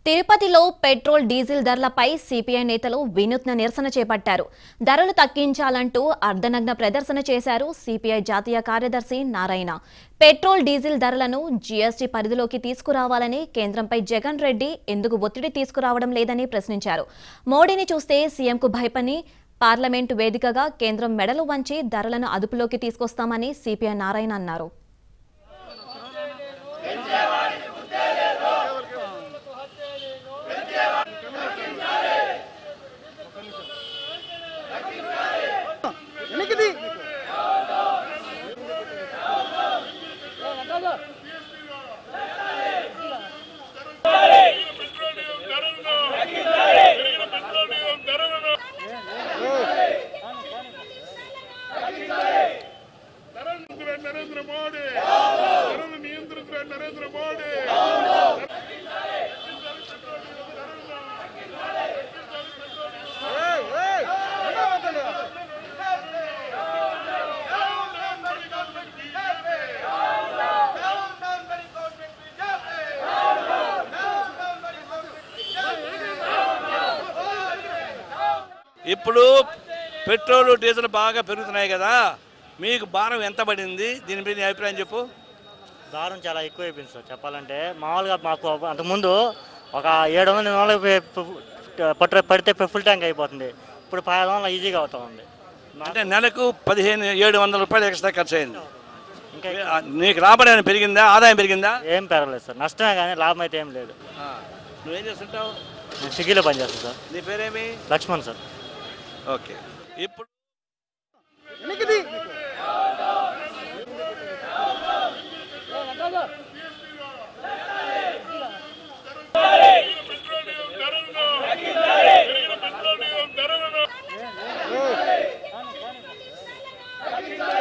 తిరుపతిలో petrol diesel ధరలపై CPI నేతలు వినూత్న నిరసన చేపట్టారు ధరలు తగ్గించాలంటూ అర్ధనగ్న ప్రదర్శన చేశారు సిపిఐ జాతీయ కార్యదర్శి నారాయణ పెట్రోల్ డీజిల్ ధరలను జీఎస్టీ పరిధిలోకి తీసుకురావాలని కేంద్రంపై జగన్ రెడ్డి ఎందుకు ఒత్తిడి తీసుకురావడం లేదని ప్రశ్నించారు మోడీని చూస్తే సీఎంకు భయపని పార్లమెంటు వేదికగా కేంద్రం మెడలు వంచి ధరలను అదుపులోకి తీసుకొస్తామని సిపిఐ నారాయణ అన్నారు వెనక్కిది నరేంద్ర మోడీ ధరలు నియంత్రించిన నరేంద్ర మోడీ ఏయ్, ఏయ్, ఉండవద్దు. ఇప్పుడు పెట్రోల్ డీజిల్ బాగా పెరుగుతున్నాయి కదా మీకు భారం ఎంత పడింది దీని మీద నీ అభిప్రాయం చెప్పు దారం చాలా ఎక్కువ అయిపోయింది సార్ చెప్పాలంటే మామూలుగా మాకు అంతకుముందు ఒక ఏడు వందల ఎనిమిది వందలు పట్టు పడితే ఫుల్ ట్యాంక్ అయిపోతుంది ఇప్పుడు పది వందలు ఈజీగా అవుతా ఉంది మా- అంటే నెలకు పదిహేను ఏడు వందల రూపాయలు ఎక్స్ట్రా ఖర్చు అయింది ఇంకా ఆ, నీకు రాబడి ఏమైనా పెరిగిందా ఆదాయం పెరిగిందా ఏం పెరగలేదు సార్ నష్టమే కానీ లాభం అయితే ఏం లేదు ఆ, నువ్వేం చేస్తుంటావు నేను స్విగ్గీలో పనిచేస్తాను సార్ నీ పేరేమి లక్ష్మణ్ సార్ ఓకే ఇప్పుడు వెనక్కిది పెట్రోలియం ధరలను